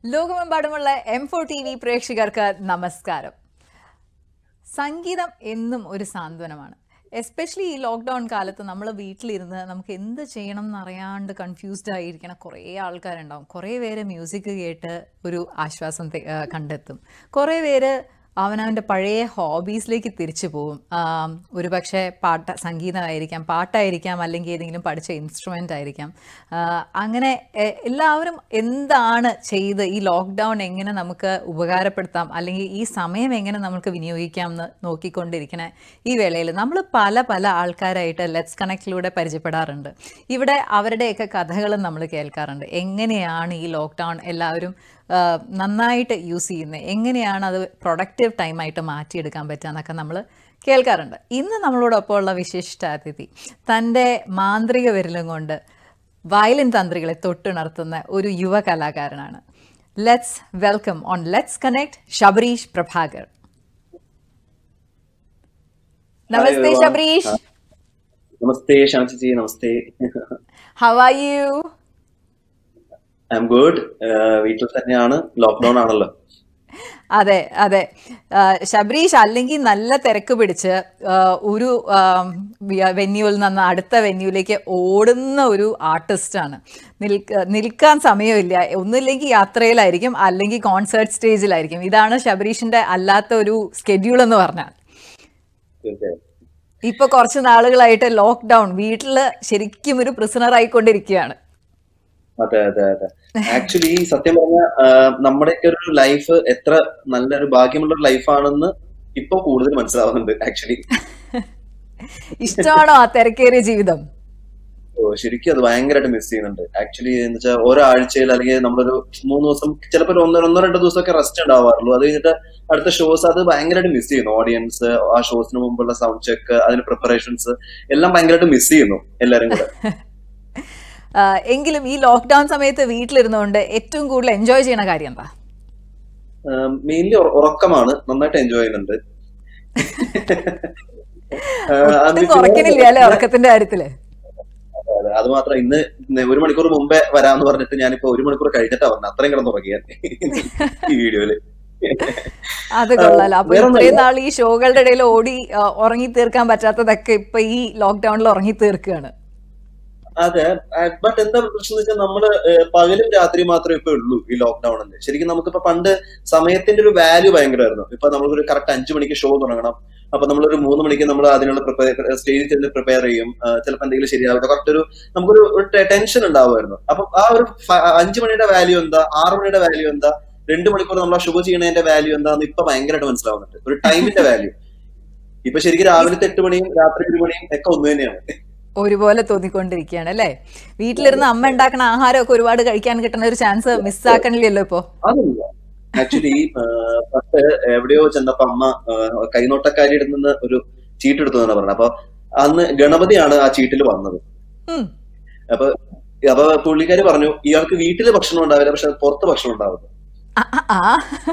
ലോകമെമ്പാടുമുള്ള M four T V പ്രേക്ഷകർക്ക് നമസ്കാരം സംഗീതം എന്നും ഒരു സാന്ത്വനമാണ് എസ്പെഷ്യലി ഈ ലോക്ക്ഡൗൺ കാലത്ത് നമ്മൾ വീട്ടിലിരുന്ന് നമുക്ക് എന്ത് ചെയ്യണം എന്നറിയാണ്ട് കൺഫ്യൂസ്ഡ് ആയിരിക്കണ കുറേ ആൾക്കാരുണ്ടാവും കുറേ പേര് മ്യൂസിക് കേട്ട് ഒരു ആശ്വാസം തെ- ആ, കണ്ടെത്തും കുറേ പേര് അവനവൻ്റെ പഴയ ഹോബീസിലേക്ക് തിരിച്ചു പോകും ആം, ഒരുപക്ഷെ പാട്ട സംഗീതമായിരിക്കാം പാട്ടായിരിക്കാം അല്ലെങ്കിൽ ഏതെങ്കിലും പഠിച്ച ഇൻസ്ട്രുമെൻ്റ് ആയിരിക്കാം ആ, അങ്ങനെ എ- എല്ലാവരും എന്താണ് ചെയ്ത് ഈ ലോക്ക്ഡൗൺ എങ്ങനെ നമുക്ക് ഉപകാരപ്പെടുത്താം അല്ലെങ്കിൽ ഈ സമയം എങ്ങനെ നമുക്ക് വിനിയോഗിക്കാം എന്ന് നോക്കിക്കൊണ്ടിരിക്കണ ഈ വേളയിൽ നമ്മൾ പല പല ആൾക്കാരായിട്ട് ലെറ്റ്സ് കണക്റ്റിലൂടെ പരിചയപ്പെടാറുണ്ട് ഇവിടെ അവരുടെയൊക്കെ കഥകളും നമ്മൾ കേൾക്കാറുണ്ട് എങ്ങനെയാണ് ഈ ലോക്ക്ഡൗൺ എല്ലാവരും ആ, നന്നായിട്ട് യൂസ് ചെയ്യുന്നത് എങ്ങനെയാണ് അത് പ്രൊഡക്റ്റീവ് ടൈമായിട്ട് മാറ്റിയെടുക്കാൻ പറ്റുക എന്നൊക്കെ നമ്മൾ കേൾക്കാറുണ്ട് ഇന്ന് നമ്മളോടൊപ്പം ഉള്ള വിശിഷ്ട അതിഥി തൻ്റെ മാന്ത്രിക വിരലും കൊണ്ട് വയലിൻ തന്ത്രികളെ തൊട്ടുണർത്തുന്ന ഒരു യുവ കലാകാരനാണ് let's welcome on let's connect Sabareesh Prabhakar namaste everyone. Sabareesh namaste Shanthiji namaste how are you I'm good വീട്ടിൽ തന്നെയാണ് ലോക്ക്ഡൌൺ ആണല്ലോ അതെ അതെ ആ, ശബരീഷ് അല്ലെങ്കിൽ നല്ല തിരക്ക് പിടിച്ച് ആ, ഒരു വെന്യൂവിൽ നിന്ന് അടുത്ത വെന്യൂവിലേക്ക് ഓടുന്ന ഒരു ആർട്ടിസ്റ്റാണ് നിൽക്ക നിൽക്കാൻ സമയമില്ല ഒന്നില്ലെങ്കിൽ യാത്രയിലായിരിക്കും അല്ലെങ്കിൽ കോൺസേർട്ട് സ്റ്റേജിലായിരിക്കും ഇതാണ് ശബരീഷിന്റെ അല്ലാത്ത ഒരു സ്കെഡ്യൂൾ എന്ന് പറഞ്ഞാൽ തീർച്ചയായും. ഇപ്പൊ കുറച്ച് നാളുകളായിട്ട് ലോക്ക്ഡൗൺ വീട്ടില് ശരിക്കും ഒരു പ്രിസണർ ആയിക്കൊണ്ടിരിക്കുകയാണ് അതെ അതെ അതെ ആക്ച്വലി സത്യം പറഞ്ഞ നമ്മുടെയൊക്കെ ഒരു ലൈഫ് എത്ര നല്ലൊരു ഭാഗ്യമുള്ള ഒരു ലൈഫാണെന്ന് ഇപ്പൊ കൂടുതൽ മനസ്സിലാവുന്നുണ്ട് ആക്ച്വലി ഇഷ്ടമാണോ ആ തിരക്കേറിയ ജീവിതം ശരിക്കും അത് ഭയങ്കരമായിട്ട് മിസ് ചെയ്യുന്നുണ്ട് ആക്ച്വലി എന്ന് വെച്ചാൽ ഒരാഴ്ചയിൽ അല്ലെങ്കിൽ നമ്മളൊരു മൂന്ന് ദിവസം ചിലപ്പോൾ ഒരു ഒന്നോ ഒന്നോ രണ്ടോ ദിവസമൊക്കെ റെസ്റ്റ് ഉണ്ടാവാറുള്ളൂ അത് കഴിഞ്ഞിട്ട് അടുത്ത ഷോസ് അത് ഭയങ്കരമായിട്ട് മിസ് ചെയ്യുന്നു ഓഡിയൻസ് ആ ഷോസിന് മുമ്പുള്ള സൗണ്ട് ചെക്ക് അതിന് പ്രിപ്പറേഷൻസ് എല്ലാം ഭയങ്കരമായിട്ട് മിസ് ചെയ്യുന്നു എല്ലാരും കൂടെ ആ, എങ്കിലും ഈ ലോക്ക്ഡൌൺ സമയത്ത് വീട്ടിലിരുന്നുകൊണ്ട് ഏറ്റവും കൂടുതൽ എൻജോയ് ചെയ്യണ കാര്യം എന്താ മെയിൻലി ഉറക്കമാണ് നന്നായിട്ട് എൻജോയ് ചെയ്യുന്നുണ്ട് ആഹ് അത് ഒട്ടും കുറയ്ക്കണില്ല അല്ലെ ഉറക്കത്തിന്റെ കാര്യത്തില് അതെ, അത് മാത്രം ഇന്ന് ഇന്ന് ഒരു മണിക്കൂർ മുമ്പേ വരാന്ന് പറഞ്ഞിട്ട് ഞാനിപ്പോ ഒരു മണിക്കൂർ കഴിഞ്ഞിട്ടാ പറഞ്ഞത് അത്രയും കിടന്നുറങ്ങിയ ഈ വീഡിയോയില് അത് കൊള്ളാലോ അപ്പൊ വേറെ ഇത്രയും നാൾ ഈ ഷോകളുടെ ഇടയിൽ ഓടി ആ, ഉറങ്ങി തീർക്കാൻ പറ്റാത്തതൊക്കെ ഇപ്പൊ ഈ ലോക്ക്ഡൌണിൽ ഉറങ്ങി തീർക്കുകയാണ് അതെ ബട്ട് എന്താ പ്രശ്നം വെച്ചാൽ നമ്മള് ഏഹ്, പകലും രാത്രി മാത്രമേ ഇപ്പൊ ഉള്ളൂ ഈ ലോക്ക്ഡൌണിൽ ശരിക്കും നമുക്കിപ്പോ പണ്ട് സമയത്തിന്റെ ഒരു വാല്യൂ ഭയങ്കരമായിരുന്നു ഇപ്പൊ നമ്മളൊരു കറക്റ്റ് അഞ്ചു മണിക്ക് ഷോ തുടങ്ങണം അപ്പൊ നമ്മളൊരു മൂന്ന് മണിക്ക് നമ്മൾ അതിനുള്ള പ്രിപ്പയർ സ്റ്റേജിൽ ചെന്ന് പ്രിപ്പയർ ചെയ്യും ചിലപ്പോൾ എന്തെങ്കിലും ശരിയാവില്ല കറക്റ്റ് ഒരു നമുക്കൊരു ഒരു ടെൻഷൻ ഉണ്ടാവുമായിരുന്നു അപ്പൊ ആ ഒരു ഫ- അഞ്ചു മണിയുടെ വാല്യൂ എന്താ ആറു മണിയുടെ വാല്യൂ എന്താ രണ്ട് മണിക്കൂർ നമ്മൾ ആ ഷോ ചെയ്യണതിന്റെ വാല്യൂ എന്താന്ന് ഇപ്പൊ ഭയങ്കരമായിട്ട് മനസ്സിലാവുന്നുണ്ട് ഒരു ടൈമിന്റെ വാല്യൂ ഇപ്പൊ ശരിക്കും രാവിലത്തെ എട്ട് മണിയും രാത്രി ഒരു മണിയും ഒക്കെ ഒന്ന് തന്നെയാണ് ഒരുപോലെ തോന്നിക്കൊണ്ടിരിക്കുകയാണ് അല്ലേ വീട്ടിലിരുന്ന് അമ്മ ഉണ്ടാക്കുന്ന ആഹാരമൊക്കെ ഒരുപാട് കഴിക്കാൻ കിട്ടുന്ന ഒരു ചാൻസ് മിസ്സാക്കണില്ലല്ലോ ഇപ്പോ അതില്ല ആക്ച്വലി പണ്ട് എവിടെയോ ചെന്നപ്പോ അമ്മ ആ, കൈനോട്ടക്കാരിയുടെ നിന്ന് ഒരു ചീട്ട് എടുത്തു എന്നാണ് പറഞ്ഞത് അപ്പൊ അന്ന് ഗണപതിയാണ് ആ ചീട്ടിൽ വന്നത് ഉം. അപ്പൊ അപ്പൊ പുള്ളിക്കാരി പറഞ്ഞു ഇയാൾക്ക് വീട്ടില് ഭക്ഷണം ഉണ്ടാവില്ല പക്ഷെ പുറത്ത് ഭക്ഷണം ഉണ്ടാവില്ല ആ, ആ, ആ.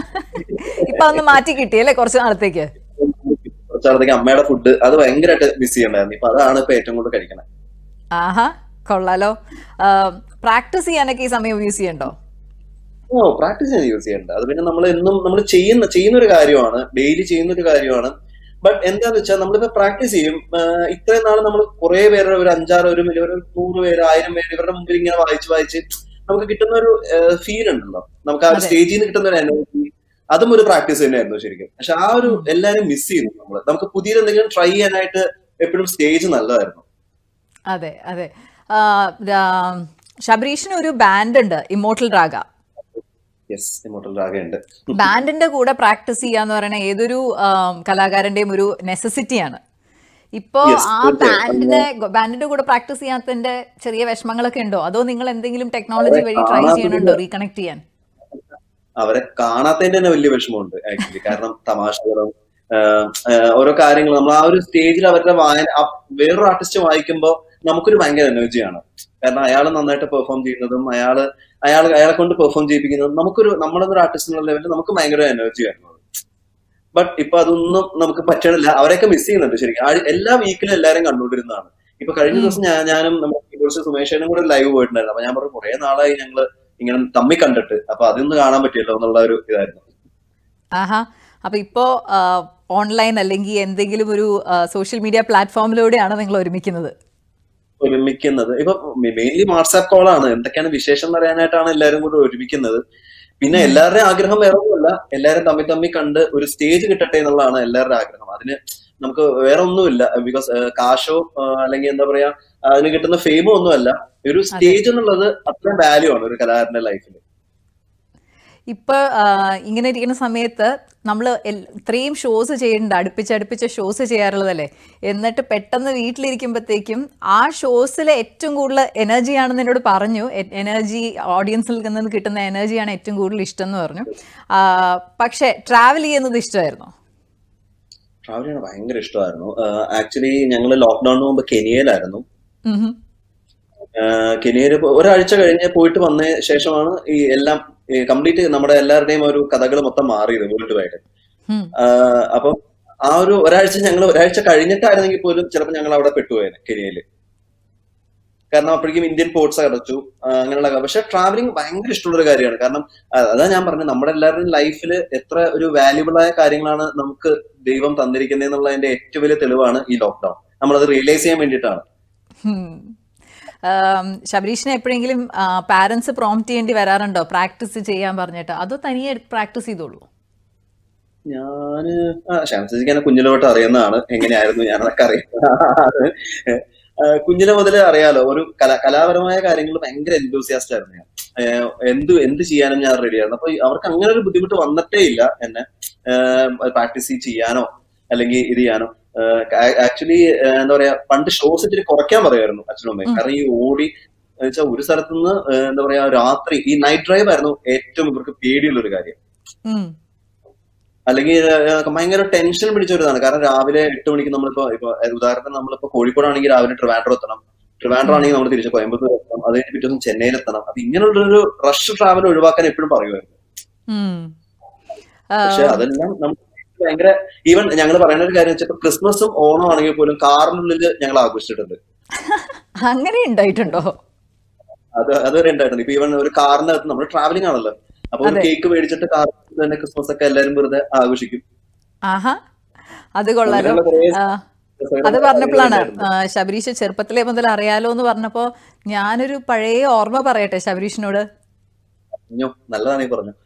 ഇപ്പൊ ഒന്ന് മാറ്റി കിട്ടിയല്ലേ കുറച്ച് നാളത്തേക്ക് കുറച്ചാളത്തേക്ക് അമ്മയുടെ ഫുഡ് അത് ഭയങ്കരമായിട്ട് മിസ് ചെയ്യണ്ടായിരുന്നു ഇപ്പൊ അതാണ് ഇപ്പൊ ഏറ്റവും കൂടുതൽ കഴിക്കണത് ആഹാ കൊള്ളാലോ പ്രാക്ടീസ് ചെയ്യാനൊക്കെ ഈ സമയം യൂസ് ചെയ്യണ്ടോ ഓ പ്രാക്ടീസ് ചെയ്യാൻ യൂസ് ചെയ്യണ്ട അത് പിന്നെ നമ്മൾ എന്നും നമ്മൾ ചെയ്യുന്ന ചെയ്യുന്ന ഒരു കാര്യമാണ് ഡെയിലി ചെയ്യുന്ന ഒരു കാര്യമാണ് ബട്ട് എന്താന്ന് വെച്ചാൽ നമ്മളിപ്പോ പ്രാക്ടീസ് ചെയ്യും ആ, ഇത്രയും നാൾ നമ്മൾ കുറെ പേരുടെ ഒരു അഞ്ചാറ് ഒരു മില്യൺ ഒരു നൂറ് പേര് ആയിരം പേര് ഇവരുടെ മുമ്പിൽ ഇങ്ങനെ വായിച്ച് വായിച്ച് നമുക്ക് കിട്ടുന്ന ഒരു ഫീൽ ഉണ്ടല്ലോ നമുക്ക് ആ ഒരു അതെ. സ്റ്റേജിൽ നിന്ന് കിട്ടുന്ന ഒരു എനർജി അതും ഒരു പ്രാക്ടീസ് തന്നെയായിരുന്നു ശരിക്കും പക്ഷെ ആ ഒരു എല്ലാരും മിസ് ചെയ്യുന്നു നമ്മള് നമുക്ക് പുതിയത് എന്തെങ്കിലും ട്രൈ ചെയ്യാനായിട്ട് എപ്പോഴും സ്റ്റേജ് നല്ലതായിരുന്നു അതെ അതെ ആ, രാ- ശബരീഷിന് ഒരു ബാൻഡ് ഉണ്ട് ഇമോട്ടൽ രാഗ യെസ് ഇമോട്ടൽ രാഗയുണ്ട് ബാൻഡിന്റെ കൂടെ പ്രാക്ടീസ് ചെയ്യാന്ന് പറയുന്ന ഏതൊരു ആം, കലാകാരന്റെയും ഒരു നെസസിറ്റിയാണ് ഇപ്പോ Yes, ആ തീർച്ചയായും. ബാൻഡിനെ ബാൻഡിന്റെ കൂടെ പ്രാക്ടീസ് ചെയ്യാത്തതിന്റെ ചെറിയ വിഷമങ്ങളൊക്കെ ഉണ്ടോ അതോ നിങ്ങൾ എന്തെങ്കിലും ടെക്നോളജി വഴി ട്രൈ കാണാത്തതിന്റെ- ചെയ്യണുണ്ടോ റീകണക്ട് ചെയ്യാൻ അവരെ കാണാത്തതിന്റെ തന്നെ വലിയ വിഷമമുണ്ട് ആക്ച്വലി കാരണം തമാശകളും ആഹ്, ആഹ്, ഓരോ കാര്യങ്ങൾ നമ്മൾ ആ ഒരു സ്റ്റേജിൽ അവരുടെ വായന ആ വേറൊരു ആർട്ടിസ്റ്റ് വായിക്കുമ്പോൾ നമുക്കൊരു ഭയങ്കര എനർജിയാണ് കാരണം അയാൾ നന്നായിട്ട് പെർഫോം ചെയ്യുന്നതും അയാള് അയാൾ അയാളെ കൊണ്ട് പെർഫോം ചെയ്യിപ്പിക്കുന്നതും നമുക്കൊരു നമ്മളൊരു ആർട്ടിസ്റ്റ് എന്നുള്ള ലെവലിൽ നമുക്ക് ഭയങ്കര എനർജി ആയിരുന്നു ബട്ട് ഇപ്പൊ അതൊന്നും നമുക്ക് പറ്റണില്ല അവരെയൊക്കെ മിസ് ചെയ്യുന്നുണ്ട് ശരിക്കും ആ- എല്ലാ വീക്കിലും എല്ലാരും കണ്ടുകൊണ്ടിരുന്നതാണ് ഇപ്പൊ കഴിഞ്ഞ ദിവസം ഞാൻ ഞാനും നമ്മുടെ സുമേഷനും കൂടെ ലൈവ് പോയിട്ടുണ്ടായിരുന്നു അപ്പൊ ഞാൻ പറഞ്ഞു കുറെ നാളായി ഞങ്ങള് ഇങ്ങനെ തമ്മി കണ്ടിട്ട് അപ്പൊ അതൊന്ന് കാണാൻ പറ്റിയല്ലോ എന്നുള്ള ഒരു ഇതായിരുന്നു ആഹാ അപ്പൊ ഇപ്പോ ഓൺലൈൻ അല്ലെങ്കിൽ എന്തെങ്കിലും ഒരു സോഷ്യൽ മീഡിയ പ്ലാറ്റ്ഫോമിലൂടെയാണ് നിങ്ങൾ ഒരുമിക്കുന്നത് ഒരുമിക്കുന്നത് ഇപ്പൊ മെയിൻലി വാട്സാപ്പ് കോളാണ് എന്തൊക്കെയാണ് വിശേഷം എന്ന് അറിയാനായിട്ടാണ് എല്ലാവരും കൂടെ ഒരുമിക്കുന്നത് പിന്നെ എല്ലാവരുടെയും ആഗ്രഹം വേറെ ഒന്നുമല്ല എല്ലാവരും തമ്മിൽ തമ്മിൽ കണ്ട് ഒരു സ്റ്റേജ് കിട്ടട്ടെ എന്നുള്ളതാണ് എല്ലാവരുടെയും ആഗ്രഹം അതിന് നമുക്ക് വേറെ ഒന്നുമില്ല ബിക്കോസ് കാശോ ആ, അല്ലെങ്കിൽ എന്താ പറയാ അതിന് കിട്ടുന്ന ഫെയിമോ ഒന്നുമല്ല ഒരു സ്റ്റേജ് എന്നുള്ളത് അത്രയും വാല്യൂ ആണ് ഒരു കലാകാരന്റെ ലൈഫിൽ ഇപ്പൊ ആ, ഇങ്ങനെ ഇരിക്കുന്ന സമയത്ത് നമ്മൾ ഇത്രയും ഷോസ് ചെയ്യുന്നുണ്ട് അടുപ്പിച്ച് അടുപ്പിച്ച് ഷോസ് ചെയ്യാറുള്ളതല്ലേ എന്നിട്ട് പെട്ടെന്ന് വീട്ടിലിരിക്കുമ്പോഴത്തേക്കും ആ ഷോസിലെ ഏറ്റവും കൂടുതൽ എനർജി ആണെന്ന് എന്നോട് പറഞ്ഞു എനർജി ഓഡിയൻസിൽ നിന്ന് കിട്ടുന്ന എനർജിയാണ് ഏറ്റവും കൂടുതൽ ഇഷ്ടം എന്ന് പറഞ്ഞു ആ, പക്ഷേ ട്രാവൽ ചെയ്യുന്നത് ഇഷ്ടമായിരുന്നു ട്രാവൽ ചെയ്യണ ഭയങ്കര ഇഷ്ടമായിരുന്നു ആക്ച്വലി ഞങ്ങൾ ലോക്ക്ഡൌണിന് മുമ്പ് കെനിയയിലായിരുന്നു ആഹ് കെനിയയിൽ ഇപ്പൊ ഒരാഴ്ച കഴിഞ്ഞ് പോയിട്ട് വന്ന ശേഷമാണ് ഈ എല്ലാം കംപ്ലീറ്റ് നമ്മുടെ എല്ലാവരുടെയും ഒരു കഥകൾ മൊത്തം മാറിയത് വേൾഡ് വൈഡ് അപ്പം ആ ഒരു ഒരാഴ്ച ഞങ്ങൾ ഒരാഴ്ച കഴിഞ്ഞിട്ടായിരുന്നെങ്കിൽ പോലും ചിലപ്പോൾ ഞങ്ങൾ അവിടെ പെട്ടുപോയത് കെനിയയിൽ കാരണം അപ്പോഴേക്കും ഇന്ത്യൻ പോർട്സ് അടച്ചു ആ, അങ്ങനെയുള്ള കാ- പക്ഷെ ട്രാവലിംഗ് ഭയങ്കര ഇഷ്ടമുള്ള ഒരു കാര്യമാണ് കാരണം ആ, അതാ ഞാൻ പറഞ്ഞത് നമ്മുടെ എല്ലാവരുടെയും ലൈഫിൽ എത്ര ഒരു വാല്യുബിൾ ആയ കാര്യങ്ങളാണ് നമുക്ക് ദൈവം തന്നിരിക്കുന്നത് എന്നുള്ളതിന്റെ ഏറ്റവും വലിയ തെളിവാണ് ഈ ലോക്ക്ഡൌൺ നമ്മളത് റിയലൈസ് ചെയ്യാൻ വേണ്ടിയിട്ടാണ് ശബരീഷിനെ എപ്പോഴെങ്കിലും പാരന്റ്സ് പ്രോംപ്റ്റ് ചെയ്യേണ്ടി വരാറുണ്ടോ പ്രാക്ടീസ് ചെയ്യാൻ പറഞ്ഞിട്ട് അതോ തനിയെ പ്രാക്ടീസ് ചെയ്തോളൂ ഞാന് ആ ഷാംസിക്ക് എന്നെ കുഞ്ഞിലെ തൊട്ട് അറിയുന്നതാണ് എങ്ങനെയായിരുന്നു ഞാനതൊക്കെ അറിയുന്നതാണ് ആ, കുഞ്ഞിലെ മുതലേ അറിയാലോ ഒരു കല കലാപരമായ കാര്യങ്ങൾ ഭയങ്കര എൻതൂസിയാസ്റ്റ് ആയിരുന്നു ഞാൻ ഏഹ് എന്ത് എന്ത് ചെയ്യാനും ഞാൻ റെഡിയായിരുന്നു അപ്പൊ അവർക്ക് അങ്ങനെ ഒരു ബുദ്ധിമുട്ട് വന്നിട്ടേ ഇല്ല എന്നെ പ്രാക്ടീസ് ചെയ്യാനോ അല്ലെങ്കിൽ ഇത് ചെയ്യാനോ ആക്ച്വലി എന്താ പറയാ പണ്ട് ഷോസ് ഇച്ചിരി കുറയ്ക്കാൻ പറയുമായിരുന്നു അച്ഛനും അമ്മയും ഉം. കാരണം കാരണം ഈ ഓടി വെച്ചാൽ ഒരു സ്ഥലത്ത് നിന്ന് എന്താ പറയാ രാത്രി ഈ നൈറ്റ് ഡ്രൈവ് ആയിരുന്നു ഏറ്റവും ഇവർക്ക് പേടിയുള്ള ഒരു കാര്യം ഉം. അല്ലെങ്കിൽ ഏഹ്, ഭയങ്കര ടെൻഷൻ പിടിച്ച ഒരു ഇതാണ് കാരണം രാവിലെ എട്ട് മണിക്ക് നമ്മളിപ്പോ ഇപ്പൊ ഏഹ്, ഉദാഹരണത്തിന് നമ്മളിപ്പോ കോഴിക്കോടാണെങ്കിൽ രാവിലെ ട്രിവാൻഡ്രം എത്തണം ട്രിവാൻഡ്രം ആണെങ്കിൽ നമ്മൾ തിരിച്ച് കോയമ്പത്തൂർ എത്തണം അത് കഴിഞ്ഞ് പിറ്റേ ദിവസം ചെന്നൈയിൽ എത്തണം അപ്പൊ ഇങ്ങനെയുള്ളൊരു റഷ് ട്രാവൽ ഒഴിവാക്കാൻ എപ്പോഴും പറയുമായിരുന്നു ഉം. ആ, പക്ഷെ അതെല്ലാം നമുക്ക് ഭയങ്കര ഈവൻ ഞങ്ങൾ പറയുന്ന ഒരു കാര്യം വെച്ചാൽ ക്രിസ്മസും ഓണം ആണെങ്കിൽ പോലും കാറിനുള്ളിൽ ഞങ്ങൾ ആഘോഷിച്ചിട്ടുണ്ട് അങ്ങനെ ഉണ്ടായിട്ടുണ്ടോ അത് അതുവരെ ഉണ്ടായിട്ടുണ്ട് ഇപ്പൊ ഈവൻ ഒരു കാറിനകത്ത് നമ്മൾ ട്രാവലിംഗ് ആണല്ലോ അപ്പൊ ഒരു അതെ. കേക്ക് മേടിച്ചിട്ട് കാറിൽ തന്നെ ക്രിസ്മസ് ഒക്കെ എല്ലാവരും വെറുതെ ആഘോഷിക്കും ആഹാ അത് കൊള്ളാലോ അങ്ങനെയുള്ള കുറേ ആ, രസകരമായ അത് പറഞ്ഞപ്പോഴാണ് കാര്യങ്ങളുണ്ടായിരുന്നു. ആ, ശബരീഷ് ചെറുപ്പത്തിലേ മുതൽ അറിയാലോ എന്ന് പറഞ്ഞപ്പോ ഞാനൊരു പഴയ ഓർമ്മ പറയട്ടെ ശബരീഷിനോട് പറഞ്ഞോ നല്ലതാണ് ഈ പറഞ്ഞു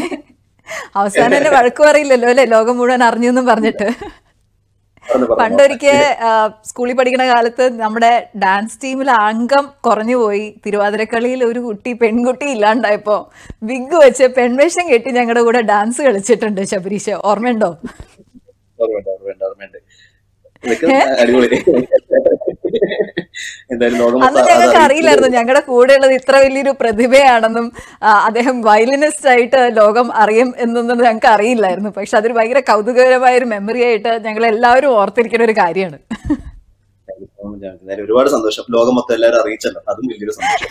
അവസാനം എന്നെ വഴക്ക് പറയില്ലല്ലോ അല്ലെ ലോകം മുഴുവൻ അറിഞ്ഞു എന്നും പറഞ്ഞിട്ട് പറഞ്ഞു, പറഞ്ഞു. പണ്ടൊരിക്കൽ സ്കൂളിൽ പഠിക്കുന്ന കാലത്ത് നമ്മുടെ ഡാൻസ് ടീമിൽ അംഗം കുറഞ്ഞു പോയി തിരുവാതിരക്കളിയിൽ ഒരു കുട്ടി പെൺകുട്ടി ഇല്ലാണ്ടായപ്പോ വിഗ് വെച്ച് പെൺവേഷം കെട്ടി ഞങ്ങളുടെ കൂടെ ഡാൻസ് കളിച്ചിട്ടുണ്ട് ശബരീഷ് ഓർമ്മയുണ്ടോ ഓർമ്മയുണ്ട്, ഓർമ്മയുണ്ട്, ഓർമ്മയുണ്ട്. ഇതൊക്കെ അടിപൊളി എന്തായാലും ലോകം അന്ന് മൊത്തം അത് ഞങ്ങൾക്ക് അറിയിച്ചു. അറിയില്ലായിരുന്നു ഞങ്ങളുടെ കൂടെയുള്ളത് ഇത്ര വലിയൊരു പ്രതിഭയാണെന്നും ആ, അദ്ദേഹം വയലിനിസ്റ്റ് ആയിട്ട് ലോകം അറിയും എന്നൊന്നും ഞങ്ങൾക്ക് അറിയില്ലായിരുന്നു പക്ഷെ അതൊരു ഭയങ്കര കൗതുകകരമായ ഒരു മെമ്മറി ആയിട്ട് ഞങ്ങൾ എല്ലാവരും ഓർത്തിരിക്കുന്ന ഒരു കാര്യമാണ് എന്തായാലും ഒരുപാട് സന്തോഷം ലോകം മൊത്തം എല്ലാവരും അറിയിച്ചല്ലോ അതും വലിയൊരു സന്തോഷം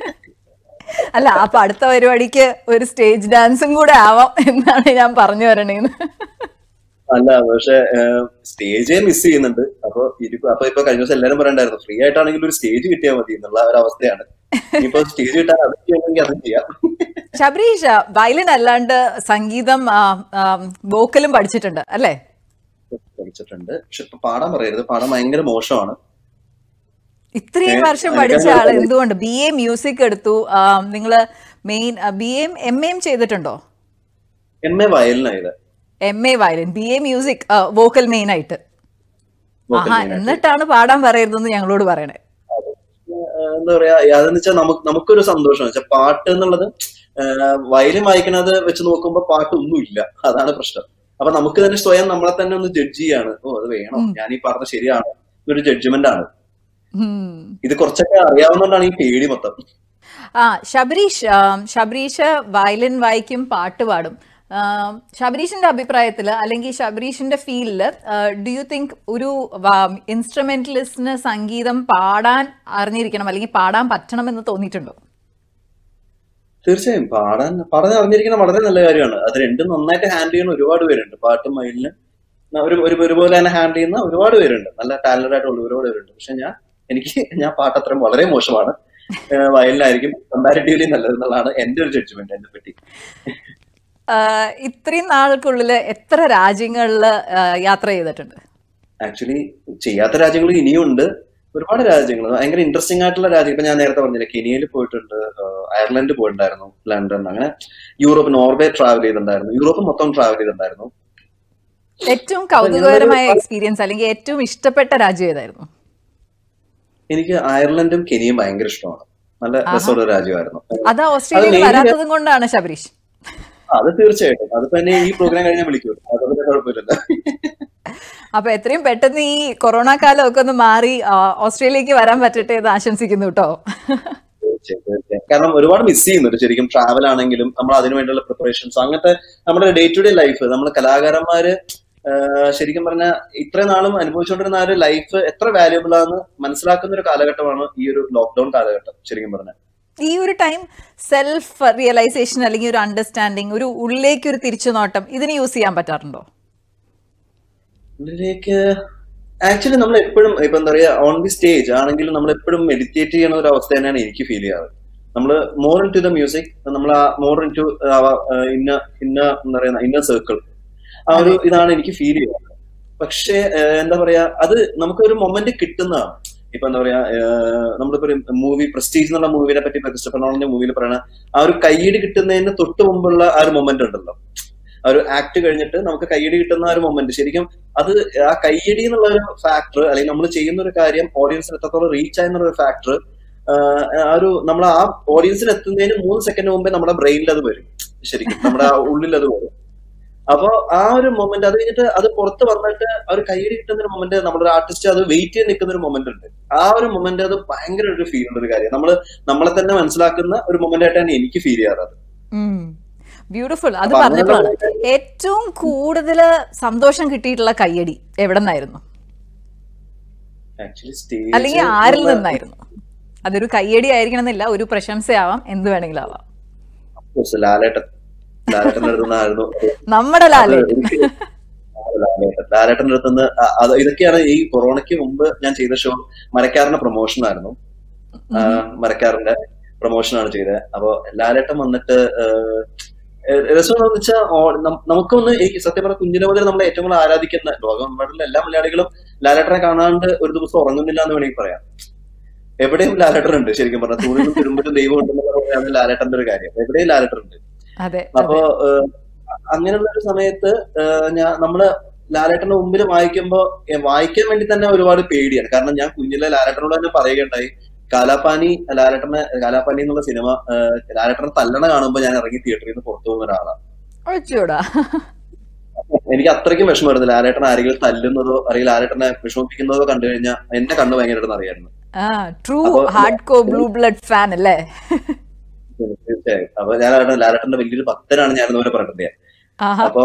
അല്ല അപ്പൊ അടുത്ത പരിപാടിക്ക് ഒരു സ്റ്റേജ് ഡാൻസും കൂടെ ആവാം എന്നാണ് ഞാൻ പറഞ്ഞു വരണേന്ന് അല്ല പക്ഷെ സ്റ്റേജേ മിസ് ചെയ്യുന്നുണ്ട് അപ്പൊ ഇരിപ്പ അപ്പൊ ഇപ്പൊ കഴിഞ്ഞ ദിവസം എല്ലാവരും പറയണ്ടായിരുന്നു ഫ്രീ ആയിട്ടാണെങ്കിൽ ഒരു സ്റ്റേജ് കിട്ടിയാൽ മതി എന്നുള്ള ഒരു അവസ്ഥയാണ് ഇപ്പൊ സ്റ്റേജ് കിട്ടാൻ അത് ചെയ്യണമെങ്കിൽ അതും ചെയ്യാം ശബരീഷ് വയലിൻ അല്ലാണ്ട് സംഗീതം വോക്കലും പഠിച്ചിട്ടുണ്ട് അല്ലേ പഠിച്ചിട്ടുണ്ട് പക്ഷെ ഇപ്പൊ പാടാൻ പറയരുത് പാടാൻ ഭയങ്കര മോശമാണ് ഇത്രയും ഏ, വർഷം അതിനൊക്കെ പഠിച്ച ആള് ഞാൻ- എന്തുകൊണ്ട് ബി എ മ്യൂസിക് എടുത്തു നിങ്ങൾ main B M M M ചെയ്തിട്ടുണ്ടോ എം എ വയലിനായത് M A violin B A music vocal main ആയിട്ട് Vocal ആഹാ main ആയിട്ട്. എന്നിട്ടാണ് പാടാൻ പറയരുതെന്ന് ഞങ്ങളോട് പറയണേ ഏഹ് എന്താ പറയാ അതെന്ന് വെച്ചാൽ നമുക്ക് നമുക്കൊരു സന്തോഷം വെച്ചാൽ പാട്ട് എന്നുള്ളത് വയലിൻ വായിക്കണത് വെച്ച് നോക്കുമ്പോ പാട്ടൊന്നും ഇല്ല അതാണ് പ്രശ്നം അപ്പൊ നമുക്ക് തന്നെ സ്വയം നമ്മളെ തന്നെ ഒന്ന് ജഡ്ജ് ചെയ്യാണ് ഓ അത് വേണോ ഉം. ഞാൻ ഈ പറഞ്ഞ ശരിയാണോ ഇതൊരു ജഡ്ജ്മെന്റ് ആണ് ഉം. ഇത് കുറച്ചൊക്കെ അറിയാവുന്നതുകൊണ്ടാണ് ഈ പേടി മൊത്തം ആ ശബരീഷ് ആ, ശബരീഷ് വയലിൻ വായിക്കും പാട്ട് പാടും ആ, ശബരീഷിന്റെ അഭിപ്രായത്തിൽ അല്ലെങ്കിൽ ശബരീഷിന്റെ ഫീൽഡിൽ ഡു യു തിങ്ക് ഒരു ഇൻസ്ട്രുമെന്റലിസ്റ്റിന് സംഗീതം പാടാൻ അറിഞ്ഞിരിക്കണം അല്ലെങ്കിൽ പാടാൻ പറ്റണം എന്ന് തോന്നിയിട്ടുണ്ടോ തീർച്ചയായും പാടാൻ പാടാൻ അറിഞ്ഞിരിക്കുന്ന വളരെ നല്ല കാര്യമാണ് അത് രണ്ടും നന്നായിട്ട് ഹാൻഡിൽ ചെയ്യുന്ന ഒരുപാട് പേരുണ്ട് പാട്ടും മയിലിനും ഒരു ഒരു ഒരുപോലെ തന്നെ ഹാൻഡിൽ ചെയ്യുന്ന ഒരുപാട് പേരുണ്ട് നല്ല ടാലന്റഡ് ആയിട്ടുള്ള ഒരുപാട് പേരുണ്ട് പക്ഷെ ഞാൻ എനിക്ക് ഞാൻ പാട്ട് അത്രയും വളരെ മോശമാണ് വയലിനായിരിക്കും കമ്പാരിറ്റീവ്ലി നല്ലത് എന്നുള്ളതാണ് എന്റെ ഒരു ജഡ്ജ്മെന്റ് എന്നെ പറ്റി ആഹ് ഇത്രയും നാൾക്കുള്ളിൽ എത്ര രാജ്യങ്ങളിൽ യാത്ര ചെയ്തിട്ടുണ്ട് ആക്ച്വലി ചെയ്യാത്ത രാജ്യങ്ങൾ ഇനിയും ഉണ്ട് ഒരുപാട് രാജ്യങ്ങൾ ഭയങ്കര ഇൻട്രസ്റ്റിംഗ് ആയിട്ടുള്ള രാജ്യം ഇപ്പൊ ഞാൻ നേരത്തെ പറഞ്ഞില്ലേ കെനിയയിൽ പോയിട്ടുണ്ട് ആഹ് അയർലൻഡ് പോയിട്ടുണ്ടായിരുന്നു ലണ്ടൻ അങ്ങനെ യൂറോപ്പ് നോർവേ ട്രാവൽ ചെയ്തിട്ടുണ്ടായിരുന്നു യൂറോപ്പ് മൊത്തം ട്രാവൽ ചെയ്തിട്ടുണ്ടായിരുന്നു ഏറ്റവും കൗതുകകരമായ എക്സ്പീരിയൻസ് അല്ലെങ്കിൽ ഏറ്റവും ഇഷ്ടപ്പെട്ട രാജ്യം ഏതായിരുന്നു എനിക്ക് അയർലൻഡും കെനിയും ഭയങ്കര ഇഷ്ടമാണ് നല്ല ആഹാ. രസമുള്ള രാജ്യമായിരുന്നു അത് ഓസ്ട്രേലിയയിൽ main- വരാത്തതും കൊണ്ടാണ് ശബരീഷ് ആ, അത് തീർച്ചയായിട്ടും അതിപ്പോ എന്നെ ഈ പ്രോഗ്രാം കഴിഞ്ഞാൽ വിളിക്കും അതൊന്നും കുഴപ്പമില്ല അപ്പൊ എത്രയും പെട്ടെന്ന് ഈ കൊറോണ കാലം ഒക്കെ ഒന്ന് മാറി ആ, ഓസ്ട്രേലിയക്ക് വരാൻ പറ്റട്ടെ എന്ന് ആശംസിക്കുന്നു കേട്ടോ തീർച്ചയായും, തീർച്ചയായും. കാരണം ഒരുപാട് മിസ് ചെയ്യുന്നുണ്ട് ശരിക്കും ട്രാവൽ ആണെങ്കിലും നമ്മൾ അതിനു വേണ്ടിയുള്ള പ്രിപ്പറേഷൻസ് അങ്ങനത്തെ നമ്മുടെ ഡേ ടു ഡേ ലൈഫ് നമ്മൾ കലാകാരന്മാര് ആ, ശരിക്കും പറഞ്ഞാൽ ഇത്രയും നാളും അനുഭവിച്ചുകൊണ്ടിരുന്ന ആ ഒരു ലൈഫ് എത്ര വാല്യുബിൾ ആണെന്ന് മനസ്സിലാക്കുന്ന ഒരു കാലഘട്ടമാണ് ഈ ഒരു ലോക്ക്ഡൌൺ കാലഘട്ടം ശരിക്കും പറഞ്ഞാൽ ഈ ഒരു ടൈം സെൽഫ് റിയലൈസേഷൻ അല്ലെങ്കിൽ ഒരു അണ്ടർസ്റ്റാൻഡിങ് ഒരു ഉള്ളിലേക്ക് ഒരു തിരിച്ചുനോട്ടം ഇതിന് യൂസ് ചെയ്യാൻ പറ്റാറുണ്ടോ ഇതിലേക്ക് ആക്ച്വലി നമ്മൾ എപ്പോഴും ഇപ്പൊ എന്താ പറയാ ഓൺ ദി സ്റ്റേജ് ആണെങ്കിലും നമ്മൾ എപ്പോഴും മെഡിറ്റേറ്റ് ചെയ്യുന്ന ഒരു അവസ്ഥ തന്നെയാണ് എനിക്ക് ഫീൽ ചെയ്യാറ് നമ്മൾ more into the music നമ്മൾ ആ മോർ ഇൻ ടു ഇന്ന ഇന്ന എന്താ പറയുക ഇന്ന സർക്കിൾ ആ ഒരു ഇതാണ് എനിക്ക് ഫീൽ ചെയ്യുന്നത് പക്ഷേ ഏഹ്, എന്താ പറയാ അത് നമുക്കൊരു മൊമെന്റ് കിട്ടുന്നതാണ് ഇപ്പൊ എന്താ പറയാ ഏഹ്, നമ്മളിപ്പോ ഒരു മൂവി പ്രസ്റ്റീജ് എന്നുള്ള മൂവിനെ പറ്റി ക്രിസ്റ്റഫർ നോളിന്റെ മൂവിയിൽ പറയണ ആ ഒരു കൈയടി കിട്ടുന്നതിന് തൊട്ട് മുമ്പുള്ള ആ ഒരു മൊമെന്റ് ഉണ്ടല്ലോ ആ ഒരു ആക്ട് കഴിഞ്ഞിട്ട് നമുക്ക് കൈയടി കിട്ടുന്ന ആ ഒരു മൊമെന്റ് ശരിക്കും അത് ആ കയ്യടി എന്നുള്ള ഒരു ഫാക്ടർ അല്ലെങ്കിൽ നമ്മൾ ചെയ്യുന്ന ഒരു കാര്യം ഓഡിയൻസിന് എത്രത്തോളം റീച്ച് ആയെന്നുള്ള ഒരു ഫാക്ടർ ആ ഒരു നമ്മൾ ആ ഓഡിയൻസിന് എത്തുന്നതിന് മൂന്ന് സെക്കൻഡ് മുമ്പേ നമ്മുടെ ബ്രെയിനിൽ അത് വരും ശരിക്കും നമ്മുടെ ആ ഉള്ളിൽ അത് വരും അപ്പൊ ആ ഒരു മൊമെന്റ് അത് കഴിഞ്ഞിട്ട് അത് പുറത്ത് വന്നിട്ട് ആ ഒരു കയ്യടി കിട്ടുന്ന ഒരു മൊമെന്റ് നമ്മുടെ ഒരു ആർട്ടിസ്റ്റ് അത് വെയിറ്റ് ചെയ്ത് നിൽക്കുന്ന ഒരു മൊമെന്റ് ഉണ്ട് ആ ഒരു മൊമെന്റ് അത് ഭയങ്കര ഒരു ഫീൽ ഉള്ള ഒരു കാര്യം നമ്മൾ നമ്മളെ തന്നെ മനസ്സിലാക്കുന്ന ഒരു മൊമെന്റ് ആയിട്ടാണ് എനിക്ക് ഫീൽ ചെയ്യാറ് അത് ബ്യൂട്ടിഫുൾ അത് അപ്പൊ അങ്ങനെയുള്ള പറഞ്ഞപ്പോഴാണ് ഏറ്റവും കൂടുതൽ സന്തോഷം കിട്ടിയിട്ടുള്ള കയ്യടി എവിടെ നിന്നായിരുന്നു ആക്ച്വലി സ്റ്റേജ് അല്ലെങ്കിൽ ആരിൽ നിന്നായിരുന്നു അതൊരു കയ്യടി ആയിരിക്കണം എന്നില്ല ഒരു പ്രശംസയാവാം എന്ത് വേണമെങ്കിലും ആവാം ലാലേട്ടൻ ലാലേട്ടന്റെ അടുത്തുനിന്നായിരുന്നു നമ്മുടെ ലാലേ ലാലേട്ടൻ ലാലേട്ടന്റെ അടുത്തുനിന്ന് അ- അത് ഇതൊക്കെയാണ് ഈ കൊറോണയ്ക്ക് മുമ്പ് ഞാൻ ചെയ്ത ഷോ മരക്കാറിന്റെ പ്രൊമോഷൻ ആയിരുന്നു ആ, മരക്കാറിന്റെ പ്രൊമോഷൻ ആണ് ചെയ്തത് അപ്പൊ ലാലേട്ടൻ വന്നിട്ട് രസം എന്താണെന്ന് വെച്ചാൽ നമുക്കൊന്ന് ഈ സത്യം പറഞ്ഞ കുഞ്ഞിനെ മുതൽ നമ്മളെ ഏറ്റവും കൂടുതൽ ആരാധിക്കുന്ന ലോകമെമ്പാടുള്ള എല്ലാ മലയാളികളും ലാലേട്ടനെ കാണാണ്ട് ഒരു ദിവസം ഉറങ്ങുന്നില്ല എന്ന് വേണമെങ്കിൽ പറയാം എവിടെയും ലാലേട്ടൻ ഉണ്ട് ശരിക്കും പറഞ്ഞാൽ തൂണിലും തിരുമ്പറ്റും ദൈവം ഉണ്ടെന്ന് പറയുന്നത് ലാലേട്ടന്റെ ഒരു കാര്യം എവിടെയും ലാലേട്ടൻ ഉണ്ട് അതെ അപ്പൊ ഏഹ്, അങ്ങനെയുള്ള ഒരു സമയത്ത് ഏഹ്, ഞാൻ നമ്മള് ലാലേട്ടന്റെ മുമ്പിൽ വായിക്കുമ്പോ ഏഹ്, വായിക്കാൻ വേണ്ടി തന്നെ ഒരുപാട് പേടിയാണ് കാരണം ഞാൻ കുഞ്ഞിലെ ലാലേട്ടനോട് തന്നെ പറയുകയുണ്ടായി കാലാപ്പാനി ലാലേട്ടനെ കാലാപ്പാനി എന്നുള്ള സിനിമ ഏഹ്, ലാലേട്ടനെ തല്ലണ കാണുമ്പോ ഞാൻ ഇറങ്ങി തിയേറ്ററിൽ നിന്ന് പുറത്തു പോകുന്ന ഒരാളാണ് ഒഴിച്ചൂടാ എനിക്ക് അത്രയ്ക്കും വിഷമമായിരുന്നു ലാലേട്ടൻ ആരെങ്കിലും തല്ലുന്നതോ അല്ലെങ്കിൽ ലാലേട്ടനെ വിഷമിപ്പിക്കുന്നതോ കണ്ടു കഴിഞ്ഞാൽ എന്റെ കണ്ണ് ഭയങ്കരമായിട്ട് അറിയായിരുന്നു ആ ട്രൂ അപ്പൊ- hard core blue blood fan അല്ലേ തീർച്ചയായും അപ്പൊ ഞാൻ ലാലേട്ടൻ ലാലേട്ടന്റെ വലിയൊരു ഭക്തനാണ് ഞാൻ ഇതുവരെ പറഞ്ഞിട്ടുണ്ട് ആഹാ അപ്പൊ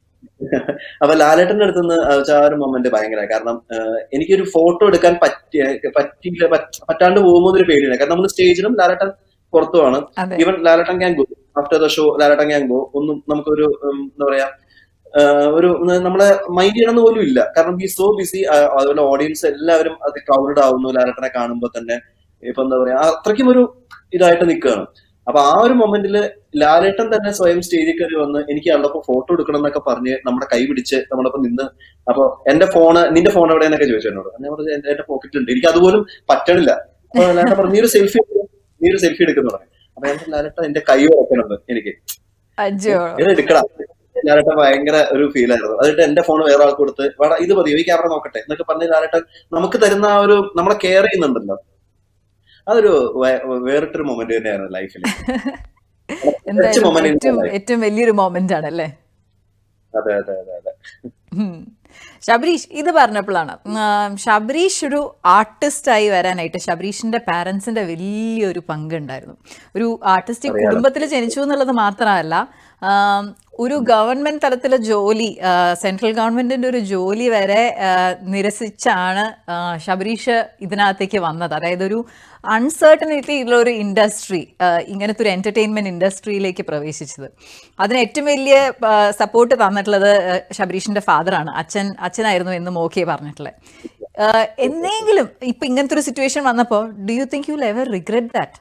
അപ്പൊ ലാലേട്ടന്റെ അടുത്ത് നിന്ന് ആ ഒരു മൊമെന്റ് ഭയങ്കര കാരണം ഏഹ്, എനിക്കൊരു ഫോട്ടോ എടുക്കാൻ പറ്റിയ പറ്റിയില്ല പറ്റ- പറ്റാണ്ട് പോകുമ്പോൾ ഒരു പേടിയാണ് കാരണം നമ്മൾ സ്റ്റേജിലും ലാലേട്ടൻ പുറത്തുമാണ് അതെ even Lalettan can go after the show Lalettan can go ഒന്നും നമുക്കൊരു ഉം, എന്താ പറയാ ഏഹ്, ഒരു ഉം, നമ്മളെ മൈൻഡ് ചെയ്യണമെന്ന് പോലും ഇല്ല കാരണം ബി സോ ബിസി അതുപോലെ ഓഡിയൻസ് എല്ലാവരും അത് ക്രൗഡഡ് ആവുന്നു ലാലേട്ടനെ കാണുമ്പോൾ തന്നെ ഇപ്പൊ എന്താ പറയാ അത്രയ്ക്കും ഒരു ഇതായിട്ട് നിൽക്കുകയാണ് അപ്പൊ ആ ഒരു മൊമെന്റില് ലാലേട്ടൻ തന്നെ സ്വയം സ്റ്റേജിൽ കയറി വന്ന് എനിക്ക് അവളൊപ്പം ഫോട്ടോ എടുക്കണം എന്നൊക്കെ പറഞ്ഞ് നമ്മുടെ കൈ പിടിച്ച് നമ്മളൊപ്പം നിന്ന് അപ്പൊ എന്റെ ഫോണ് നിന്റെ ഫോൺ എവിടെയെന്നൊക്കെ ചോദിച്ചു എന്നോട് ഞാൻ പറഞ്ഞു എന്റെ എന്റെ പോക്കറ്റിലുണ്ട് എനിക്ക് അതുപോലും പറ്റണില്ല അപ്പൊ ലാലേട്ടൻ പറഞ്ഞു നീ ഒരു സെൽഫി നീ ഒരു സെൽഫി എടുക്കുന്നു പറഞ്ഞു അപ്പൊ ഞാൻ പറഞ്ഞു, ലാലേട്ടൻ എന്റെ കൈ ഉറക്കണുണ്ട് എനിക്ക് അജോ ഇത് എടുക്കണം ലാലേട്ടൻ ഭയങ്കര ഒരു ഫീൽ ആയിരുന്നു അതിട്ട് എന്റെ ഫോൺ വേറെ ആൾക്ക് കൊടുത്ത് വേടാ ഇത് മതിയോ ഈ ക്യാമറ നോക്കട്ടെ എന്നൊക്കെ പറഞ്ഞ് ലാലേട്ടൻ നമുക്ക് തരുന്ന ആ ഒരു നമ്മളെ കെയർ ചെയ്യുന്നുണ്ടല്ലോ അതൊരു വേ- വേറിട്ടൊരു മൊമെന്റ് തന്നെയായിരുന്നു ലൈഫിൽ എന്തായാലും moment in my ഏറ്റവും life. ഏറ്റവും വലിയൊരു മൊമെന്റ് ആണല്ലേ അതെ അതെ അതെ അതെ ഉം. ശബരീഷ് ഇത് പറഞ്ഞപ്പോഴാണ് ഉം, ശബരീഷ് ഒരു ആർട്ടിസ്റ്റായി വരാനായിട്ട് ശബരീഷിന്റെ പാരൻസിന്റെ വലിയൊരു പങ്കുണ്ടായിരുന്നു ഒരു ആർട്ടിസ്റ്റിക് അറിയാലോ. കുടുംബത്തിൽ ജനിച്ചു എന്നുള്ളത് മാത്രമല്ല ആം, ഒരു ഗവൺമെന്റ് തലത്തിലെ ജോലി ആ, സെൻട്രൽ ഗവൺമെന്റിന്റെ ഒരു ജോലി വരെ ആ, നിരസിച്ചാണ് ആ, ശബരീഷ് ഇതിനകത്തേക്ക് വന്നത് അതായത് ഒരു അൺസർട്ടനിറ്റി ഉള്ള ഒരു ഇൻഡസ്ട്രി ഇങ്ങനത്തെ ഒരു എന്റർടൈൻമെന്റ് ഇൻഡസ്ട്രിയിലേക്ക് പ്രവേശിച്ചത് അതിന് ഏറ്റവും വലിയ സപ്പോർട്ട് തന്നിട്ടുള്ളത് ആ, ശബരീഷിന്റെ ഫാദറാണ് അച്ഛൻ അച്ഛനായിരുന്നു എന്ന് മോക്കെ പറഞ്ഞിട്ടുള്ളത് എന്നെങ്കിലും ഇപ്പൊ ഇങ്ങനത്തെ ഒരു സിറ്റുവേഷൻ വന്നപ്പോ do you think you ever regret that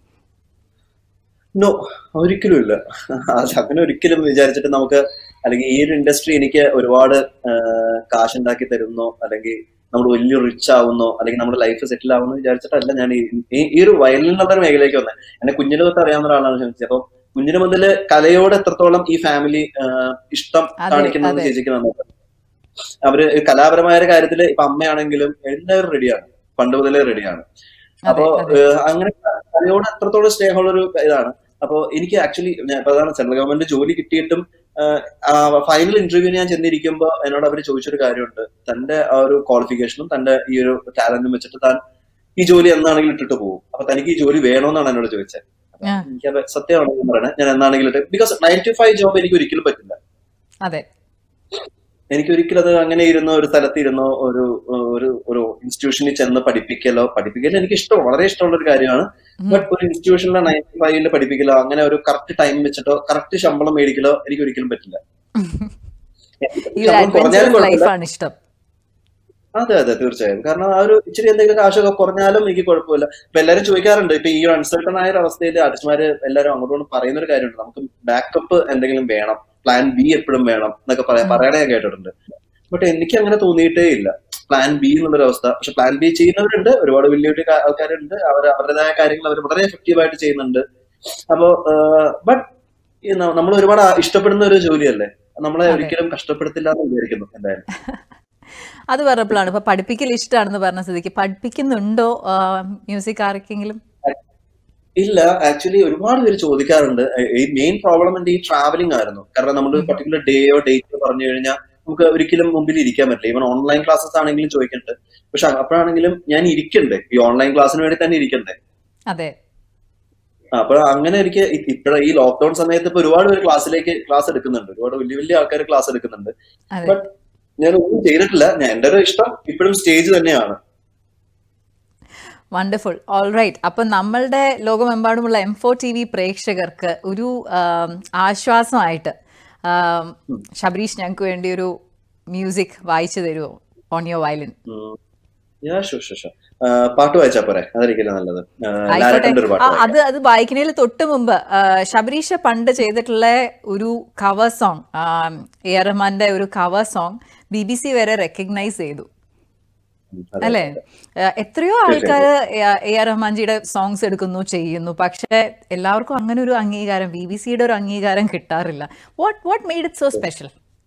no ഒരിക്കലും ഇല്ല അത് അങ്ങനെ ഒരിക്കലും വിചാരിച്ചിട്ട് നമുക്ക് അല്ലെങ്കിൽ ഈ ഒരു ഇൻഡസ്ട്രി എനിക്ക് ഒരുപാട് കാശുണ്ടാക്കി തരുന്നോ അല്ലെങ്കിൽ നമ്മൾ വലിയ റിച്ച് ആവുന്നോ അല്ലെങ്കിൽ നമ്മുടെ ലൈഫ് സെറ്റിൽ ആവുന്നോ വിചാരിച്ചിട്ടല്ല ഞാൻ ഈ- ഈ ഈ ഒരു വയലിൻ എന്നുള്ള ഒരു മേഖലയ്ക്ക് വന്നത് എന്നെ കുഞ്ഞിന് തൊട്ട് അറിയാവുന്ന ഒരാളാണ് ചോദിച്ചത് അപ്പൊ കുഞ്ഞിന് മുതൽ കലയോട് എത്രത്തോളം ഈ ഫാമിലി ഇഷ്ടം അതെ, കാണിക്കുന്നത് അതെ. ചേച്ചിക്ക് നന്നായിട്ട് അവര് കലാപരമായ ഒരു കാര്യത്തില് ഇപ്പൊ അമ്മയാണെങ്കിലും എല്ലാവരും റെഡിയാണ് പണ്ട് മുതലേ റെഡിയാണ് അപ്പോ അതെ. ഏഹ്, അങ്ങനെ കലയോട് എത്രത്തോളം സ്നേഹമുള്ള ഒരു ഇതാണ് അപ്പോ എനിക്ക് ആക്ച്വലി ഞാൻ ഇപ്പൊ അതാണ് സെൻട്രൽ ഗവൺമെന്റ് ജോലി കിട്ടിയിട്ടും ഫൈനൽ ഇന്റർവ്യൂ ഞാൻ ചെന്നിരിക്കുമ്പോ എന്നോട് അവർ ചോദിച്ചൊരു കാര്യമുണ്ട് തന്റെ ആ ഒരു ക്വാളിഫിക്കേഷനും തന്റെ ഈ ഒരു ടാലന്റും വെച്ചിട്ട് താൻ ഈ ജോലി എന്നാണെങ്കിലും ഇട്ടിട്ട് പോകും അപ്പൊ തനിക്ക് ഈ ജോലി വേണമെന്നാണ് എന്നോട് ചോദിച്ചത് അപ്പൊ ആ. എനിക്കത് സത്യമാണെന്ന് പറയണേ ഞാൻ എന്നാണെങ്കിലും ഇട്ട് because nine to five job എനിക്ക് ഒരിക്കലും പറ്റില്ല അതെ എനിക്ക് ഒരിക്കലും അത് അങ്ങനെ ഇരുന്നോ ഒരു സ്ഥലത്ത് ഇരുന്നോ ഒരു ഒരു ഒരു ഇൻസ്റ്റിറ്റ്യൂഷനിൽ ചെന്ന് പഠിപ്പിക്കലോ പഠിപ്പിക്കലോ എനിക്ക് ഇഷ്ടം വളരെ ഇഷ്ടമുള്ള ഒരു കാര്യമാണ് ഉം. ബട്ട് ഒരു ഇൻസ്റ്റിറ്റ്യൂഷനിലെ നയൻറ്റി ഫൈവില് പഠിപ്പിക്കലോ അങ്ങനെ ഒരു കറക്റ്റ് ടൈം വെച്ചിട്ടോ കറക്റ്റ് ശമ്പളം മേടിക്കലോ എനിക്ക് ഒരിക്കലും പറ്റില്ല ഈ ഒരു ശമ്പളം കുറഞ്ഞാലും അഡ്വഞ്ചറസ് കുഴപ്പമില്ല ലൈഫാണ് ഇഷ്ടം അതെ അതെ തീർച്ചയായും കാരണം ആ ഒരു ഇച്ചിരി എന്തെങ്കിലും കാശൊക്കെ കുറഞ്ഞാലും എനിക്ക് കുഴപ്പമില്ല ഇപ്പൊ എല്ലാവരും ചോദിക്കാറുണ്ട് ഇപ്പൊ ഈ ഒരു അൺസർട്ടൺ ആയ ഒരു അവസ്ഥയിൽ ആർട്ടിസ്റ്റുമാര് എല്ലാവരും അങ്ങോട്ടും ഇങ്ങോട്ടും പറയുന്ന ഒരു കാര്യമുണ്ട് നമുക്ക് ബാക്കപ്പ് എന്തെങ്കിലും വേണം പ്ലാൻ ബി എപ്പോഴും വേണം എന്നൊക്കെ പറയാ ഉം. പറയണേ ഞാൻ കേട്ടിട്ടുണ്ട് ബട്ട് എനിക്ക് അങ്ങനെ തോന്നിയിട്ടേ ഇല്ല പ്ലാൻ ബി എന്നുള്ളൊരു അവസ്ഥ പക്ഷെ പ്ലാൻ ബി ചെയ്യുന്നവരുണ്ട് ഒരുപാട് വലിയ വലിയ കാ- ആൾക്കാരുണ്ട് അവർ അവരുടേതായ കാര്യങ്ങൾ അവർ വളരെ എഫക്റ്റീവ് ആയിട്ട് ചെയ്യുന്നുണ്ട് അപ്പോ ബട്ട് നമ്മൾ ഒരുപാട് ഇഷ്ടപ്പെടുന്ന ഒരു ജോലിയല്ലേ നമ്മളെ അതെ. ഒരിക്കലും കഷ്ടപ്പെടുത്തില്ല എന്ന് വിചാരിക്കുന്നു എന്തായാലും അത് പറഞ്ഞപ്പോഴാണ് ഇപ്പൊ പഠിപ്പിക്കൽ ഇഷ്ടമാണെന്ന് പറഞ്ഞ സ്ഥിതിക്ക് പഠിപ്പിക്കുന്നുണ്ടോ മ്യൂസിക് ആർക്കെങ്കിലും ഇല്ല ആക്ച്വലി ഒരുപാട് പേര് ചോദിക്കാറുണ്ട് ഏ- ഈ മെയിൻ പ്രോബ്ലം എന്റെ ഈ ട്രാവലിംഗ് ആയിരുന്നു കാരണം നമ്മൾ ഉം. പർട്ടിക്കുലർ ഡേയോ ഡേറ്റോ പറഞ്ഞു കഴിഞ്ഞാൽ നമുക്ക് ഒരിക്കലും മുമ്പിൽ ഇരിക്കാൻ പറ്റില്ല ഈവൻ ഓൺലൈൻ ക്ലാസ്സസ് ആണെങ്കിലും ചോദിക്കുന്നുണ്ട് പക്ഷെ അപ്പോഴാണെങ്കിലും ഞാൻ ഇരിക്കണ്ടേ ഈ ഓൺലൈൻ ക്ലാസ്സിന് വേണ്ടി തന്നെ ഇരിക്കണ്ടേ അതെ ആ, അപ്പൊ അങ്ങനെ എനിക്ക് ഇപ്പഴ ഈ ലോക്ക്ഡൌൺ സമയത്ത് ഇപ്പൊ ഒരുപാട് പേര് ക്ലാസ്സിലേക്ക് ക്ലാസ് എടുക്കുന്നുണ്ട് ഒരുപാട് വലിയ വലിയ ആൾക്കാർ ക്ലാസ് എടുക്കുന്നുണ്ട് അതെ ബട്ട് ഞാൻ ഒന്നും ചെയ്തിട്ടില്ല ഞാൻ എന്റെ ഒരു ഇഷ്ടം ഇപ്പോഴും സ്റ്റേജ് തന്നെയാണ് വണ്ടർഫുൾ ഓൾ റൈറ്റ് അപ്പം നമ്മളുടെ ലോകമെമ്പാടുമുള്ള എം ഫോർ ടി വി പ്രേക്ഷകർക്ക് ഒരു ആം, ആശ്വാസമായിട്ട് ആം, ശബരീഷ് ഞങ്ങൾക്ക് വേണ്ടി ഒരു മ്യൂസിക് വായിച്ചു തരുമോ ഓൺ യുവർ വയലിൻ ഉം. Yeah, sure, sure, sure. ആ, പാട്ട് വായിച്ചാ പോരെ അതായിരിക്കില്ല നല്ലത് ആ, ആയിക്കോട്ടെ ലാലേട്ടന്റെ ഒരു പാട്ട് ആ, വായിക്കാം. അത് അത് വായിക്കുന്നതിൽ തൊട്ട് മുമ്പ് ആ, ശബരീഷ പണ്ട് ചെയ്തിട്ടുള്ള ഒരു കവർ സോങ് എ ആർ റഹ്മാന്റെ ഒരു cover song B B C വരെ റെക്കഗ്നൈസ് ചെയ്തു ഉം, അതെ. അല്ലേ ആ, എത്രയോ ആൾക്കാർ എ ആർ റഹ്മാൻജിയുടെ സോങ്സ് എടുക്കുന്നു ചെയ്യുന്നു പക്ഷെ എല്ലാവർക്കും അങ്ങനെ ഒരു അംഗീകാരം ബി ബി സിയുടെ ഒരു അംഗീകാരം കിട്ടാറില്ല what what made it so special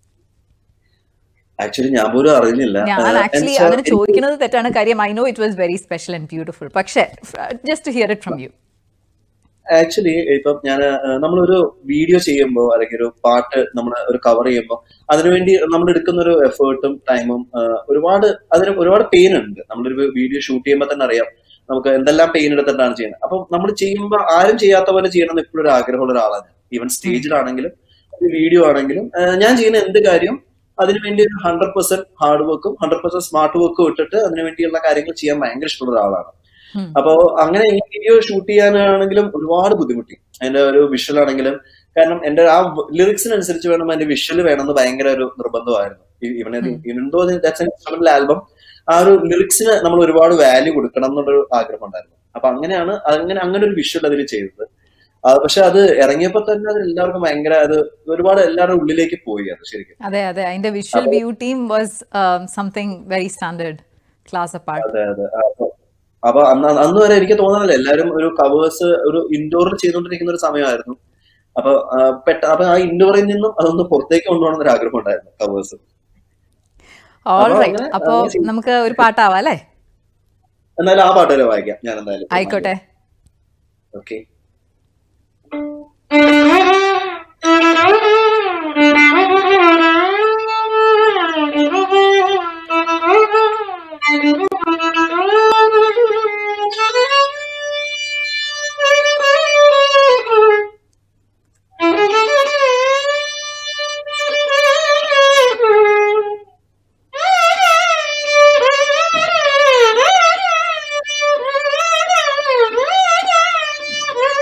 actually ഞാൻ പോലും അറിഞ്ഞില്ല ഞാൻ ആ, ആക്ച്വലി എന്നുവെച്ചാ അങ്ങനെ ചോദിക്കുന്നത് തെറ്റാണ് കാര്യം I know it was very special and beautiful പക്ഷേ just hear it from you actually ഇപ്പം ഞാൻ നമ്മളൊരു വീഡിയോ ചെയ്യുമ്പോൾ അല്ലെങ്കിൽ ഒരു പാട്ട് നമ്മൾ ഒരു കവർ ചെയ്യുമ്പോൾ അതിനുവേണ്ടി നമ്മൾ എടുക്കുന്ന ഒരു എഫേർട്ടും ടൈമും ഒരുപാട് അതിന് ഒരുപാട് പെയിൻ ഉണ്ട് നമ്മളൊരു വീഡിയോ ഷൂട്ട് ചെയ്യുമ്പോൾ തന്നെ അറിയാം നമുക്ക് എന്തെല്ലാം പെയിൻ എടുത്തിട്ടാണ് ചെയ്യുന്നത് അപ്പം നമ്മൾ ചെയ്യുമ്പോൾ ആരും ചെയ്യാത്ത പോലെ ചെയ്യണം എന്ന് എപ്പോഴും ഒരു ആഗ്രഹമുള്ള ഒരാളാണ് ഈവൻ സ്റ്റേജിലാണെങ്കിലും വീഡിയോ ആണെങ്കിലും ആ, ഞാൻ ചെയ്യുന്ന എന്ത് കാര്യം അതിനുവേണ്ടി ഒരു ഹൺഡ്രഡ് പെർസെന്റ് ഹാർഡ് വർക്കും ഹൺഡ്രഡ് പെർസെന്റ് സ്മാർട്ട് വർക്കും ഇട്ടിട്ട് അതിനുവേണ്ടിയുള്ള കാര്യങ്ങൾ ചെയ്യാൻ ഭയങ്കര ഇഷ്ടമുള്ള ഒരാളാണ് അപ്പോ അങ്ങനെ ഈ വീഡിയോ ഷൂട്ട് ചെയ്യാനാണെങ്കിലും ഒരുപാട് ബുദ്ധിമുട്ടി അതിന്റെ ഒരു വിഷ്വൽ ആണെങ്കിലും കാരണം എന്റെ ആ ലിറിക്സിനനുസരിച്ച് വേണം അതിന്റെ വിഷ്വൽ വേണമെന്ന് ഭയങ്കര ഒരു നിർബന്ധമായിരുന്നു ഇവനെ ഇവൻതോ ഇൻസ്ട്രുമെന്റൽ ആൽബം ആ ഒരു ലിറിക്സിന് നമ്മൾ ഒരുപാട് വാല്യൂ കൊടുക്കണം എന്നുള്ളൊരു ആഗ്രഹം ഉണ്ടായിരുന്നു അപ്പൊ അങ്ങനെയാണ് അങ്ങനെ അങ്ങനെ ഒരു വിഷ്വൽ അതിൽ ചെയ്തത് ആ, പക്ഷെ അത് ഇറങ്ങിയപ്പോ തന്നെ അത് എല്ലാവർക്കും ഭയങ്കര അത് ഒരുപാട് എല്ലാവരുടെ ഉള്ളിലേക്ക് പോയി അത് ശരിക്കും അതെ അതെ അതിന്റെ വിഷ്വൽ ബ്യൂട്ടിയും was something very standard class apart അതെ അതെ അപ്പൊ അപ്പൊ അന്ന് അന്ന് വരെ എനിക്ക് തോന്നുന്നില്ല എല്ലാരും ഒരു കവേഴ്സ് ഒരു ഇൻഡോറിൽ ചെയ്തുകൊണ്ടിരിക്കുന്ന ഒരു സമയമായിരുന്നു അപ്പൊ ആ, പെട്ട അപ്പൊ ആ ഇൻഡോറിൽ നിന്നും അതൊന്ന് പുറത്തേക്ക് കൊണ്ടുപോകണം ഒരു ആഗ്രഹം ഉണ്ടായിരുന്നു കവേഴ്സ് ഓൾ അപ്പൊ റൈറ്റ് അങ്ങനെ, അപ്പോ അങ്ങനെ ചെയ്തു. നമുക്ക് ഒരു പാട്ടാവാം അല്ലേ എന്നാലും ആ പാട്ട് വരെ വായിക്കാം ഞാൻ എന്തായാലും ആയിക്കോട്ടെ okay Thank you.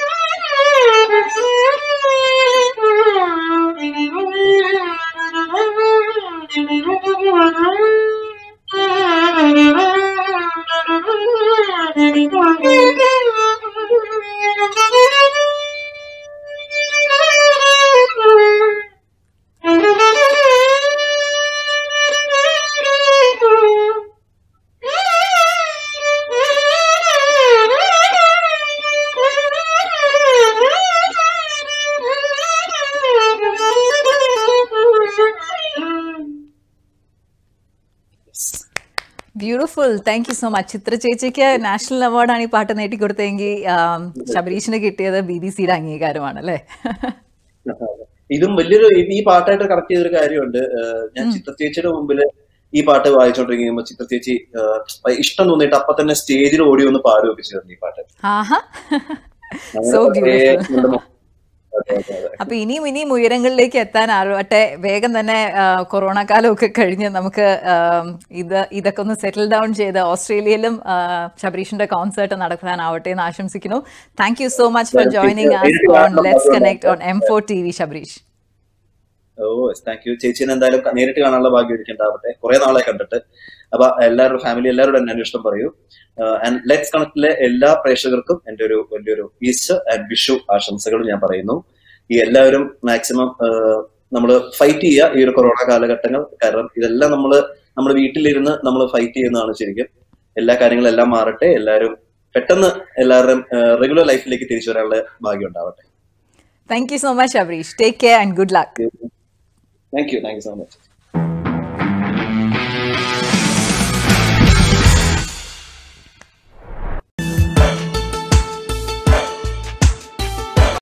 Beautiful thank you so much Chithra ചേച്ചിക്ക് നാഷണൽ അവാർഡാണ് ഈ പാട്ട് നേട്ടിക്കൊടുത്തതെങ്കിൽ ആം, ശബരീഷിന് കിട്ടിയത് ബി ബി സിയുടെ അംഗീകാരമാണ് അല്ലേ ഇതും വലിയൊരു ഈ- ഈ പാട്ടായിട്ട് കറക്റ്റ് ചെയ്തൊരു കാര്യമുണ്ട് ഏഹ് ഞാൻ ചിത്രചേച്ചിയുടെ മുമ്പില് ഈ പാട്ട് വായിച്ചോണ്ടിരിക്കുമ്പോ ചിത്രചേച്ചി ഏഹ് ഇഷ്ടം തോന്നിയിട്ട് അപ്പൊ തന്നെ സ്റ്റേജിൽ ഓടി ഒന്ന് പാടി വെപ്പിച്ചിരുന്നു ഈ പാട്ട് ആഹാ അങ്ങനെ സോ കുറേ ബ്യൂട്ടിഫുൾ നമ്മുടെ മ- അതെ, അതെ, അതെ. അപ്പൊ ഇനിയും ഇനിയും ഉയരങ്ങളിലേക്ക് എത്താൻ ആവട്ടെ വേഗം തന്നെ ആ, കൊറോണ കാലമൊക്കെ കഴിഞ്ഞ് നമുക്ക് ആ, ഇത് ഇതൊക്കെ ഒന്ന് സെറ്റിൽ ഡൗൺ ചെയ്ത് ഓസ്ട്രേലിയയിലും ആ, ശബരീഷിന്റെ കോൺസേർട്ട് നടത്താനാവട്ടെ എന്ന് ആശംസിക്കുന്നു thank you so much for Thank you. Joining us നേരിട്ട് ഓൺ കാണണം ലെറ്റ്സ് അതുകൊണ്ടാണ്. Connect on M four T V Sabareesh ഓ താങ്ക് യു ചേച്ചിനെ എന്തായാലും ക- നേരിട്ട് കാണാനുള്ള ഭാഗ്യം എനിക്കുണ്ടാവട്ടെ കുറെ നാളെ കണ്ടിട്ട് അപ്പൊ എല്ലാവരുടെ ഫാമിലി എല്ലാവരോടും എന്നെ അന്വേഷണം പറയൂ ആൻഡ് ലെറ്റ്സ് കണക്റ്റിലെ എല്ലാ പ്രേക്ഷകർക്കും എന്റെ ഒരു വലിയൊരു ഈസ്റ്റർ ആൻഡ് വിഷു ആശംസകളും ഞാൻ പറയുന്നു ഈ എല്ലാവരും മാക്സിമം നമ്മൾ ഫൈറ്റ് ചെയ്യുക ഈ ഒരു കൊറോണ കാലഘട്ടങ്ങൾ കാരണം ഇതെല്ലാം നമ്മൾ നമ്മുടെ വീട്ടിലിരുന്ന് നമ്മൾ ഫൈറ്റ് ചെയ്യുന്നതാണ് ശരിക്കും എല്ലാ കാര്യങ്ങളും എല്ലാം മാറട്ടെ എല്ലാവരും പെട്ടെന്ന് എല്ലാവരുടെയും റെഗുലർ ലൈഫിലേക്ക് തിരിച്ചു വരാനുള്ള ഭാഗ്യം ഉണ്ടാവട്ടെ thank you so much Sabareesh take care and good luck thank you thank you so much